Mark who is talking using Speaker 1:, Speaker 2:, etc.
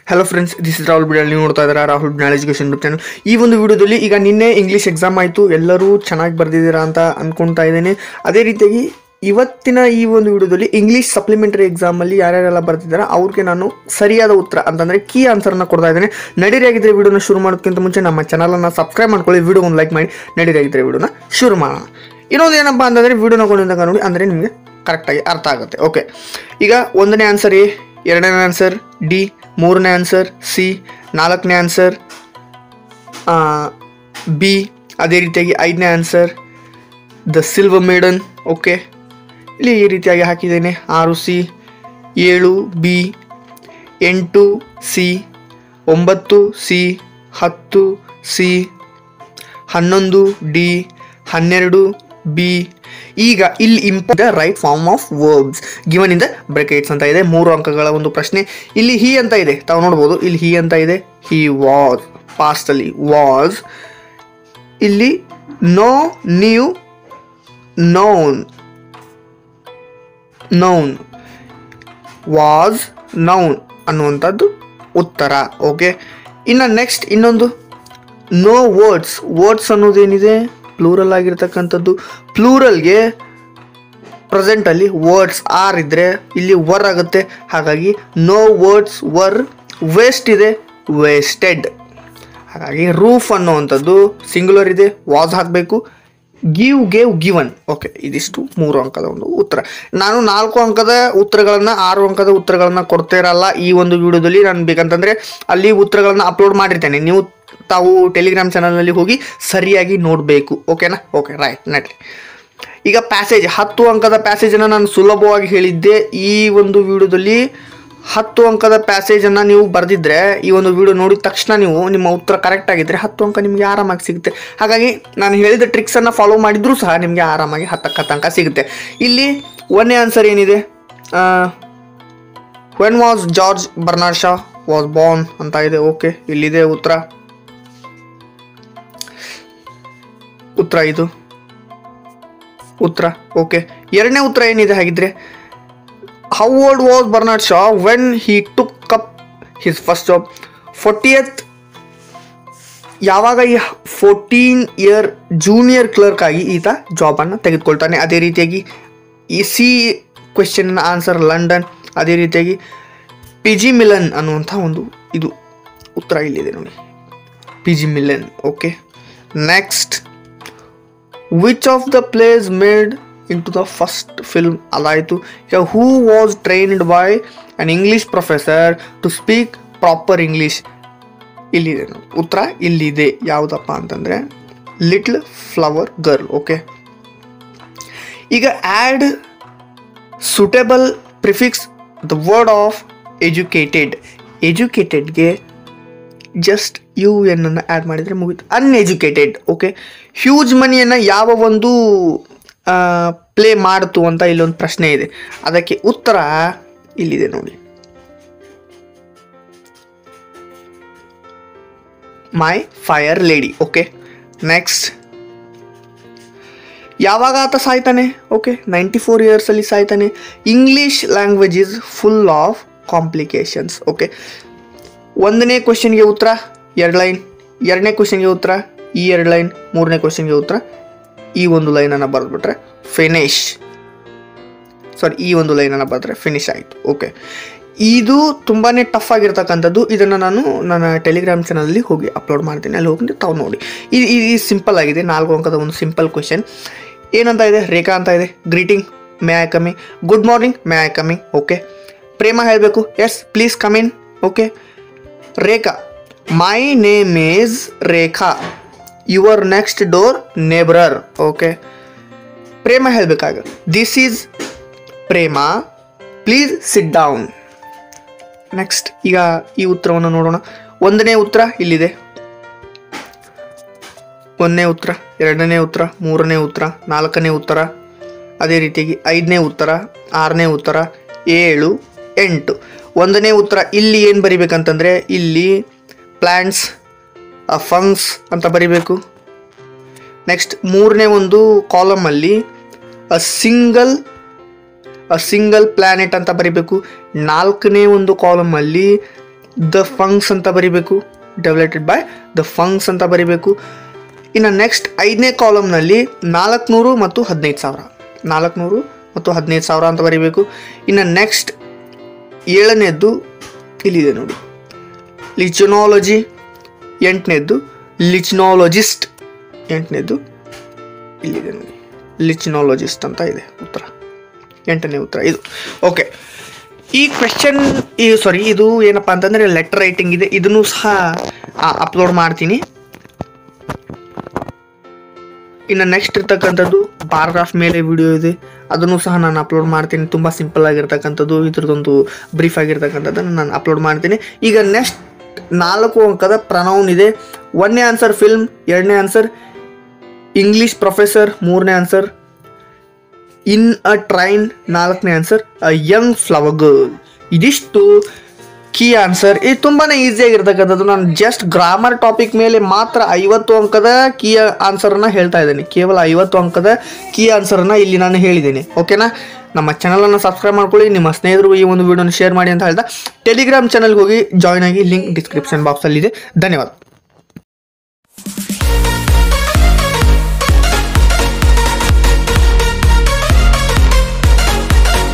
Speaker 1: hello friends this is Rahul Bidal ನೀವು ನೋಡ್ತಾ ಇದ್ದೀರಾ Rahul Bidal education YouTube channel ಈ ಒಂದು ವಿಡಿಯೋದಲ್ಲಿ ಈಗ ನಿನ್ನೆ ಇಂಗ್ಲೀಷ್ ಎಕ್ಸಾಮ್ ಆಯಿತು ಎಲ್ಲರೂ ಚೆನ್ನಾಗಿ ಬರ್ದಿದ್ದೀರಾ ಅಂತ ಅನ್ಕೊಳ್ತಾ ಇದ್ದೇನೆ ಅದೇ ರೀತಿಯಾಗಿ ಇವತ್ತಿನ ಈ ಒಂದು ವಿಡಿಯೋದಲ್ಲಿ ಇಂಗ್ಲೀಷ್ ಸಪ್ಲಿಮೆಂಟರಿ ಎಕ್ಸಾಮಲ್ಲಿ ಯಾರ್ಯಾರೆಲ್ಲ ಬರ್ತಿದ್ದಾರೆ ಅವ್ರಿಗೆ ನಾನು ಸರಿಯಾದ ಉತ್ತರ ಅಂತಂದರೆ ಕೀ ಆನ್ಸರ್ನ ಕೊಡ್ತಾ ಇದ್ದೇನೆ ನಡೀರಿಯಾಗಿದ್ದರೆ ವಿಡಿಯೋನ ಶುರು ಮಾಡೋದಕ್ಕಿಂತ ಮುಂಚೆ ನಮ್ಮ ಚಾನಲನ್ನು ಸಬ್ಸ್ಕ್ರೈಬ್ ಮಾಡ್ಕೊಳ್ಳಿ ವಿಡಿಯೋ ಒಂದು ಲೈಕ್ ಮಾಡಿ ನಡೀರಿಯಾಗಿದ್ದರೆ ವಿಡಿಯೋನ ಶುರು ಮಾಡೋಣ ಇನ್ನೊಂದು ಏನಪ್ಪ ಅಂತಂದರೆ ವಿಡಿಯೋನ ಕೊಂಡಿದ್ದಾಗ ನೋಡಿ ಅಂದರೆ ನಿಮಗೆ ಕರೆಕ್ಟಾಗಿ ಅರ್ಥ ಆಗುತ್ತೆ ಓಕೆ ಈಗ ಒಂದನೇ ಆನ್ಸರ್ ಎ ಎರಡನೇ ಆನ್ಸರ್ ಡಿ ಮೂರನೇ ಆನ್ಸರ್ ಸಿ ನಾಲ್ಕನೇ ಆನ್ಸರ್ ಬಿ ಅದೇ ರೀತಿಯಾಗಿ ಐದನೇ answer the silver maiden okay ಇಲ್ಲಿ ಈ ರೀತಿಯಾಗಿ ಹಾಕಿದ್ದೇನೆ ಆರು ಸಿ ಏಳು ಬಿ ಎಂಟು ಸಿ ಒಂಬತ್ತು ಸಿ ಹತ್ತು ಸಿ ಹನ್ನೊಂದು ಡಿ ಹನ್ನೆರಡು ಬಿ ಈಗ ಇಲ್ಲಿ ಇಂಪ right form of verbs given in the brackets ಅಂತ ಇದೆ ಮೂರು ಅಂಕಗಳ ಒಂದು ಪ್ರಶ್ನೆ ಇಲ್ಲಿ ಹಿ ಅಂತ ಇದೆ ತಾವು ನೋಡ್ಬೋದು ಇಲ್ಲಿ ಹಿ ಅಂತ ಇದೆ ಹಿ ವಾಸ್ ಪಾಸ್ಟಲ್ಲಿ ವಾಸ್ ಇಲ್ಲಿ know knew known noun was noun ಅನ್ನುವಂಥದ್ದು ಉತ್ತರ ಓಕೆ ಇನ್ನು ನೆಕ್ಸ್ಟ್ ಇನ್ನೊಂದು ನೋ ವರ್ಡ್ಸ್ ವರ್ಡ್ಸ್ ಅನ್ನೋದೇನಿದೆ ಪ್ಲೂರಲ್ ಆಗಿರ್ತಕ್ಕಂಥದ್ದು ಪ್ಲೂರಲ್ಗೆ ಪ್ರೆಸೆಂಟಲ್ಲಿ ವರ್ಡ್ಸ್ ಆರ್ ಇದ್ದರೆ ಇಲ್ಲಿ ವರ್ ಆಗುತ್ತೆ ಹಾಗಾಗಿ ನೋ ವರ್ಡ್ಸ್ ವರ್ ವೇಸ್ಟ್ ಇದೆ ವೇಸ್ಟೆಡ್ ಹಾಗಾಗಿ ರೂಫ್ ಅನ್ನುವಂಥದ್ದು ಸಿಂಗುಲರ್ ಇದೆ ವಾಸ್ ಹಾಕಬೇಕು ಗಿವ್ ಗೇವ್ ಗಿವನ್ ಓಕೆ ಇದಿಷ್ಟು ಮೂರು ಅಂಕದ ಒಂದು ಉತ್ತರ ನಾನು ನಾಲ್ಕು ಅಂಕದ ಉತ್ತರಗಳನ್ನು ಆರು ಅಂಕದ ಉತ್ತರಗಳನ್ನು ಕೊಡ್ತಾ ಇರಲ್ಲ ಈ ಒಂದು ವಿಡಿಯೋದಲ್ಲಿ ನಾನು ಬೇಕಂತಂದರೆ ಅಲ್ಲಿ ಉತ್ತರಗಳನ್ನು ಅಪ್ಲೋಡ್ ಮಾಡಿರ್ತೇನೆ ನೀವು ತಾವು ಟೆಲಿಗ್ರಾಮ್ ಚಾನಲ್ನಲ್ಲಿ ಹೋಗಿ ಸರಿಯಾಗಿ ನೋಡಬೇಕು ಓಕೆನಾ ಓಕೆ ರೈಟ್ ನಡ್ರಿ ಈಗ ಪ್ಯಾಸೇಜ್ ಹತ್ತು ಅಂಕದ ಪ್ಯಾಸೇಜನ್ನು ನಾನು ಸುಲಭವಾಗಿ ಹೇಳಿದ್ದೆ ಈ ಒಂದು ವಿಡಿಯೋದಲ್ಲಿ ಹತ್ತು ಅಂಕದ ಪ್ಯಾಸೇಜನ್ನು ನೀವು ಬರೆದಿದ್ರೆ ಈ ಒಂದು ವಿಡಿಯೋ ನೋಡಿದ ತಕ್ಷಣ ನೀವು ನಿಮ್ಮ ಉತ್ತರ ಕರೆಕ್ಟ್ ಆಗಿದ್ದರೆ ಹತ್ತು ಅಂಕ ನಿಮಗೆ ಆರಾಮಾಗಿ ಸಿಗುತ್ತೆ ಹಾಗಾಗಿ ನಾನು ಹೇಳಿದ ಟ್ರಿಕ್ಸನ್ನು ಫಾಲೋ ಮಾಡಿದರೂ ಸಹ ನಿಮಗೆ ಆರಾಮಾಗಿ ಹತ್ತಕ್ಕೆ ಹತ್ತು ಅಂಕ ಸಿಗುತ್ತೆ ಇಲ್ಲಿ ಒಂದನೇ ಆನ್ಸರ್ ಏನಿದೆ when was George Bernard Shaw was born ಅಂತ ಇದೆ ಓಕೆ ಇಲ್ಲಿದೆ ಉತ್ತರ ಉತ್ತರ ಇದು ಉತ್ತರ ಓಕೆ ಎರಡನೇ ಉತ್ತರ ಏನಿದೆ ಹಾಗಿದ್ರೆ how old was Bernard Shaw when he took up his first job fortieth ಯಾವಾಗ ಈ ಫೋರ್ಟೀನ್ ಇಯರ್ ಜೂನಿಯರ್ ಕ್ಲರ್ಕ್ ಆಗಿ ಈತ ಜಾಬನ್ನು ತೆಗೆದುಕೊಳ್ತಾನೆ ಅದೇ ರೀತಿಯಾಗಿ ಈ ಸಿ ಕ್ವೆಶನ್ನ ಆನ್ಸರ್ ಲಂಡನ್ ಅದೇ ರೀತಿಯಾಗಿ ಪಿ ಜಿ ಮಿಲನ್ ಅನ್ನುವಂಥ ಒಂದು ಇದು ಉತ್ತರ ಇಲ್ಲಿದೆ ನೋಡಿ P G Milan okay next which of the place made in to the first film ಅದಾಯಿತು ಈಗ who was trained by an English professor to speak proper English ಇಲ್ಲಿದೆ ನೋಡಿ ಉತ್ತರ ಇಲ್ಲಿದೆ ಯಾವುದಪ್ಪ ಅಂತಂದರೆ ಲಿಟ್ಲ್ ಫ್ಲವರ್ ಗರ್ಲ್ ಓಕೆ ಈಗ add suitable prefix the word of educated ಎಜುಕೇಟೆಡ್ಗೆ ಜಸ್ಟ್ ಯು ಎನ್ನನ್ನು ಆ್ಯಡ್ ಮಾಡಿದರೆ ಮುಗಿತು ಅನ್ಎಜುಕೇಟೆಡ್ ಓಕೆ ಹ್ಯೂಜ್ ಮನಿಯನ್ನು ಯಾವ ಒಂದು ಪ್ಲೇ ಮಾಡ್ತು ಅಂತ ಇಲ್ಲೊಂದು ಪ್ರಶ್ನೆ ಇದೆ ಅದಕ್ಕೆ ಉತ್ತರ ಇಲ್ಲಿದೆ ನೋಡಿ my fair lady okay next ಯಾವಾಗ ಆತ ಸಾಯ್ತಾನೆ ಓಕೆ ನೈಂಟಿ ಫೋರ್ ಇಯರ್ಸಲ್ಲಿ ಸಾಯ್ತಾನೆ English language is full of complications okay ಒಂದನೇ ಕ್ವಶನ್ಗೆ ಉತ್ತರ ಎರಡು ಲೈನ್ ಎರಡನೇ ಕ್ವಶನ್ಗೆ ಉತ್ತರ ಈ ಎರಡು ಲೈನ್ ಮೂರನೇ ಕ್ವಶನ್ಗೆ ಉತ್ತರ ಈ ಒಂದು ಲೈನನ್ನು ಬರೆದ್ಬಿಟ್ರೆ ಫಿನಿಶ್ ಸಾರಿ ಈ ಒಂದು ಲೈನನ್ನು ಬರೆದ್ರೆ ಫಿನಿಶ್ ಆಯಿತು ಓಕೆ ಇದು ತುಂಬಾ ಟಫ್ ಆಗಿರ್ತಕ್ಕಂಥದ್ದು ಇದನ್ನು ನಾನು ನನ್ನ ಟೆಲಿಗ್ರಾಮ್ ಚಾನಲಲ್ಲಿ ಹೋಗಿ ಅಪ್ಲೋಡ್ ಮಾಡ್ತೀನಿ ಅಲ್ಲಿ ಹೋಗಿ ತಾವು ನೋಡಿ ಇದು ಇದು ಸಿಂಪಲ್ ಆಗಿದೆ ನಾಲ್ಕು ಅಂಕದ ಒಂದು ಸಿಂಪಲ್ ಕ್ವೆಶನ್ ಏನಂತ ಇದೆ ರೇಖಾ ಅಂತ ಇದೆ greeting may I coming good morning may I coming okay Prema ಹೇಳಬೇಕು yes please come in okay Rekha my name is Rekha your next door neighbour okay Prema ಹೇಳಬೇಕಾಗ this is Prema please sit down next ಈಗ ಈ ಉತ್ತರವನ್ನು ನೋಡೋಣ ಒಂದನೇ ಉತ್ತರ ಇಲ್ಲಿದೆ ಒಂದನೇ ಉತ್ತರ ಎರಡನೇ ಉತ್ತರ ಮೂರನೇ ಉತ್ತರ ನಾಲ್ಕನೇ ಉತ್ತರ ಅದೇ ರೀತಿಯಾಗಿ ಐದನೇ ಉತ್ತರ ಆರನೇ ಉತ್ತರ ಏಳು ಎಂಟು ಒಂದನೇ ಉತ್ತರ ಇಲ್ಲಿ ಏನು ಬರಿಬೇಕಂತಂದರೆ ಇಲ್ಲಿ ಪ್ಲ್ಯಾಂಟ್ಸ್ ಫಂಗ್ಸ್ ಅಂತ ಬರಿಬೇಕು ನೆಕ್ಸ್ಟ್ ಮೂರನೇ ಒಂದು ಕಾಲಮಲ್ಲಿ a single a single planet ಅಂತ ಬರಿಬೇಕು ನಾಲ್ಕನೇ ಒಂದು ಕಾಲಮಲ್ಲಿ ದ ಫಂಕ್ಸ್ ಅಂತ ಬರಿಬೇಕು ಡೆವಲಟೆಡ್ ಬೈ ದ ಫಂಕ್ಸ್ ಅಂತ ಬರಿಬೇಕು ಇನ್ನು ನೆಕ್ಸ್ಟ್ ಐದನೇ ಕಾಲಮ್ನಲ್ಲಿ ನಾಲ್ಕುನೂರು ಮತ್ತು ಹದಿನೈದು ಸಾವಿರ ನಾಲ್ಕುನೂರು ಮತ್ತು ಹದಿನೈದು ಸಾವಿರ ಅಂತ ಬರಿಬೇಕು ಇನ್ನು ನೆಕ್ಸ್ಟ್ ಏಳನೇದ್ದು ಇಲ್ಲಿದೆ ನೋಡಿ ಲಿಚನಾಲಜಿ ಎಂಟನೇದ್ದು ಲಿಚ್ನಾಲಜಿಸ್ಟ್ ಎಂಟನೇದ್ದು ಇಲ್ಲಿದೆ ನೋಡಿ ಲಿಚ್ನಾಲಜಿಸ್ಟ್ ಅಂತ ಇದೆ ಉತ್ತರ ಎಂಟನೇ ಉತ್ತರ ಇದು ಓಕೆ ಈ ಕ್ವೆಶನ್ ಈ ಸಾರಿ ಇದು ಏನಪ್ಪ ಅಂತಂದರೆ ಲೆಟರ್ ರೈಟಿಂಗ್ ಇದೆ ಇದನ್ನು ಸಹ ಅಪ್ಲೋಡ್ ಮಾಡ್ತೀನಿ ಇನ್ನು ನೆಕ್ಸ್ಟ್ ಇರ್ತಕ್ಕಂಥದ್ದು ಪಾರಾಗ್ರಾಫ್ ಮೇಲೆ ವಿಡಿಯೋ ಇದೆ ಅದನ್ನು ಸಹ ನಾನು ಅಪ್ಲೋಡ್ ಮಾಡ್ತೀನಿ ತುಂಬ ಸಿಂಪಲ್ ಆಗಿರ್ತಕ್ಕಂಥದ್ದು ಇದ್ರದ್ದೊಂದು ಬ್ರೀಫ್ ಆಗಿರ್ತಕ್ಕಂಥದ್ದನ್ನು ನಾನು ಅಪ್ಲೋಡ್ ಮಾಡ್ತೀನಿ ಈಗ ನೆಕ್ಸ್ಟ್ ನಾಲ್ಕು ಅಂಕದ ಪ್ರನೌನ್ ಇದೆ ಒಂದನೇ ಆನ್ಸರ್ ಫಿಲ್ಮ್ ಎರಡನೇ ಆನ್ಸರ್ ಇಂಗ್ಲಿಷ್ ಪ್ರೊಫೆಸರ್ ಮೂರನೇ ಆನ್ಸರ್ ಇನ್ ಅ ಟ್ರೈನ್ ನಾಲ್ಕನೇ answer a young flower girl ಇದಿಷ್ಟು ಕೀ ಆನ್ಸರ್ ಇದು ತುಂಬಾ ಈಸಿ ಆಗಿರ್ತಕ್ಕಂಥದ್ದು ನಾನು ಜಸ್ಟ್ ಗ್ರಾಮರ್ ಟಾಪಿಕ್ ಮೇಲೆ ಮಾತ್ರ ಐವತ್ತು ಅಂಕದ ಕೀ ಆನ್ಸರನ್ನ ಹೇಳ್ತಾ ಇದ್ದೀನಿ ಕೇವಲ ಐವತ್ತು ಅಂಕದ ಕೀ ಆನ್ಸರನ್ನ ಇಲ್ಲಿ ನಾನು ಹೇಳಿದ್ದೀನಿ ಓಕೆನಾ ನಮ್ಮ ಚಾನಲನ್ನು ಸಬ್ಸ್ಕ್ರೈಬ್ ಮಾಡ್ಕೊಳ್ಳಿ ನಿಮ್ಮ ಸ್ನೇಹಿತರು ಈ ಒಂದು ವಿಡಿಯೋನ ಶೇರ್ ಮಾಡಿ ಅಂತ ಹೇಳ್ತಾ ಟೆಲಿಗ್ರಾಮ್ ಚಾನಲ್ಗೆ ಹೋಗಿ ಜಾಯ್ನ್ ಆಗಿ ಲಿಂಕ್ ಡಿಸ್ಕ್ರಿಪ್ಷನ್ ಬಾಕ್ಸಲ್ಲಿದೆ ಧನ್ಯವಾದ